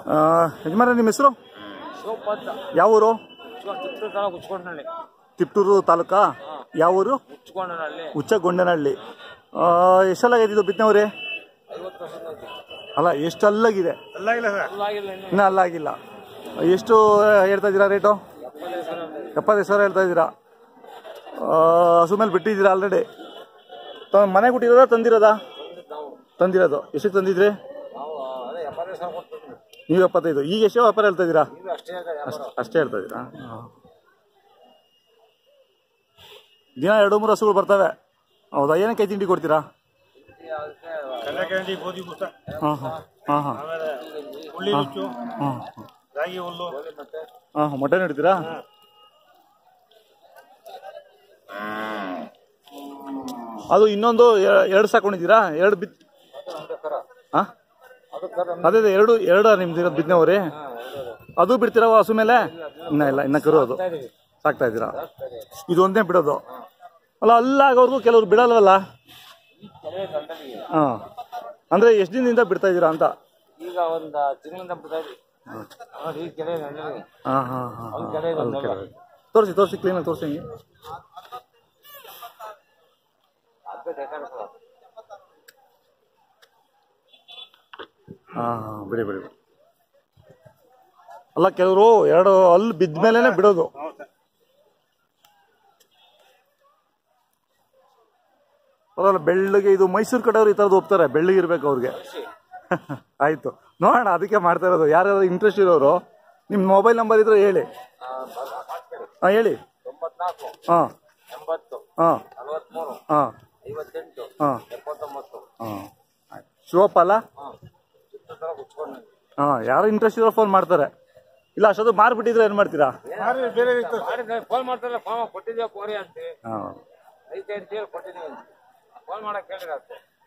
ಆ, ಯಜಮಾನ ನಿಮ್ಮ ಹೆಸರು ಸೋಪ್ ಅಂತ ಯಾವ ಊರು ಇವಾಗ ಕಿತ್ತೂರು ತರ ಉಚ್ಕೊಂಡಲ್ಲಿ ತಿಪ್ಟೂರು ತಾಲೂಕಾ ಯಾವ ಊರು ಉಚ್ಕೊಂಡಲ್ಲಿ ಉಚ್ಚಗೊಂಡನಹಳ್ಳಿ ಎಷ್ಟಲ್ಲಾಗಿದೆ ಇದು ಬಿತ್ತನವ್ರಿ ಐವತ್ತು ವರ್ಷದ ಅಲ್ಲ ಎಷ್ಟು ಅಲ್ಲಾಗಿದೆ ಫುಲ್ಲಾಗಿಲ್ಲ ಇನ್ನು ಇನ್ನೂ ಅಲ್ಲಾಗಿಲ್ಲ ಎಷ್ಟು ಹೇಳ್ತಾ ಇದ್ದೀರಾ ರೇಟು ಎಪ್ಪತ್ತೈದು ಸಾವಿರ ಅಂದ್ರೆ ಎಪ್ಪತ್ತೈದು ಸಾವಿರ ಹೇಳ್ತಾ ಇದ್ದೀರಾ ಆ, ಹಸು ಮೇಲೆ ಬಿಟ್ಟಿದ್ದೀರಾ ಆಲ್ರೆಡಿ ಮನೆಗೆ ಹುಟ್ಟಿರೋದಾ ತಂದಿರೋದಾ ನಾವು ತಂದಿರೋದು ಎಷ್ಟಕ್ಕೆ ತಂದಿದ್ರಿ ನಾವು ಅದೇ ಎಪ್ಪತ್ತೈದು ಸಾವಿರ ಕೊಡ್ತೀವಿ ನೀವು ಎಪ್ಪತ್ತೈದು ಈಗ ಎಷ್ಟು ವ್ಯಾಪಾರ ಹೇಳ್ತಾ ಇದ್ದೀರಾ ನೀವು ಅಷ್ಟೇ ಆಗ ವ್ಯಾಪಾರ ಅಷ್ಟೇ ಹೇಳ್ತಾ ಇದ್ದೀರಾ ಹಾಂ. ದಿನ ಎರಡು ಮೂರು ಹಸುಗಳು ಬರ್ತವೆ ಹೌದಾ ಏನಕ್ಕೆ ತಿಂಡಿ ಕೊಡ್ತೀರಾ ಅದಕ್ಕೆ ಕಲ್ಲಕಂಡಿ ಗೋಧಿ ಬೂಸ ಹಾಂ ಹಾಂ ಹಾಂ ಹಾಂ ಆಮೇಲೆ ಹುಳ್ಳಿ ನುಚ್ಚು ಹಾಂ ರಾಗಿ ಹುಲ್ಲು ಮತ್ತೆ ಹಾಂ ಮೊಟ್ಟೆ ಇಡ್ತೀರಾ ಅದು ಇನ್ನೊಂದು ಎ- ಎರಡು ಸಾಕೊಂಡಿದ್ದೀರಾ ಎರಡು ಬಿತ್ ಅದು ಕರ ಹಾಂ ಅದು ಕರ ಅದೇ ಅದೇ ಎರಡು ಎರಡು ನಿಮ್ದು ಬಿತ್ತನೆವ್ರಿ ಅದು ಬಿಡ್ತೀರಾ ಹಸು ಮೇಲೆ ಇನ್ನ ಇಲ್ಲ ಇನ್ನ ಕರು ಅದು ಇದೀವಿ ಸಾಕ್ತಾ ಇದ್ದೀರಾ ಇದು ಒಂದೇ ಬಿಡೋದು ಅಲ್ಲ ಅಲ್ಲಾಗೋರ್ಗು ಕೆಲವ್ರು ಬಿಡಲ್ವಲ್ಲ ಕೆಲವೇ ದಂಡಲಿಗೆ ಹಾಂ ಅಂದರೆ ಎಷ್ಟು ದಿನದಿಂದ ಬಿಡ್ತಾ ಇದ್ದೀರಾ ಅಂತ ಈಗ ಒಂದು ತಿಂಗಳಿಂದ ಬಿಡ್ತಾ ಇದ್ವಿ ನೋಡಿ ಈ ಕೆಲವೇ ದಂಡಲಿಗೆ ಹಾಂ ಹಾಂ ಹಾಂ ಅವ್ನ ಕೆರೆ ಇದೊಂದಲ್ಲ. ತೋರಿಸಿ ತೋರಿಸಿ ಕ್ಲೀನಾಗಿ ತೋರಿಸಿ ಹಿಂಗೆ ಅದೇ ಬೇಕಾಗ್ತದೆ ಹಾಂ ಹಾಂ ಬಿಡಿ ಬಿಡಿ ಬಿಡಿ. ಅಲ್ಲ ಕೆಲವರು ಎರಡು ಅಲ್ಲಿ ಬಿದ್ದ ಮೇಲೆನೆ ಬಿಡೋದು ಪರವಾಗಿಲ್ಲ ಬೆಳ್ಳಗೆ ಇದು ಮೈಸೂರು ಕಡೆಯವ್ರು ಈ ಥರದ್ದು ಹೋಗ್ತಾರೆ ಬೆಳ್ಳಗೆ ಇರ್ಬೇಕು ಅವ್ರಿಗೆ ಆಯ್ತು ನೋಡೋಣ ಅದಕ್ಕೆ ಮಾಡ್ತಾ ಇರೋದು ಯಾರ್ಯಾರು ಇಂಟ್ರೆಸ್ಟ್ ಇರೋರು ನಿಮ್ಮ ಮೊಬೈಲ್ ನಂಬರ್ ಇದ್ರೆ ಹೇಳಿ ಹಾಂ ಹೇಳಿ ತೊಂಬತ್ನಾಲ್ಕು ಹಾಂ ಎಂಬತ್ತು ಹಾಂ ನಲವತ್ಮೂರು ಹಾಂ ಐವತ್ತೆಂಟು ಹಾಂ ಎಪ್ಪತ್ತೊಂಬತ್ತು ಹಾಂ ಶಿವಪ್ಪ ಅಲ್ಲ ಹಾಂ ಚಿತ್ರ ತರ ಉಚ್ಕೊಂಡು ಹಾಂ ಯಾರು ಇಂಟ್ರೆಸ್ಟ್ ಇರೋ ಫೋನ್ ಮಾಡ್ತಾರೆ ಇಲ್ಲ ಅಷ್ಟೊಂದು ಮಾರ್ಬಿಟ್ಟಿದ್ರೆ ಏನು ಮಾಡ್ತೀರಾ ಬೇರೆ ಫೋನ್ ಮಾಡ್ತಾರಲ್ಲ ಫೋನ್ ಕೊಟ್ಟಿದ್ದೀವಿ ಕೋರಿ ಅಂತ ಹಾಂ ಐತೆ ಅಂತ ಹೇಳಿ ಕೊಟ್ಟಿದ್ದೀವಿ ಅಂತ ಫೋನ್ ಮಾಡಕ್ ಕೇಳಿರ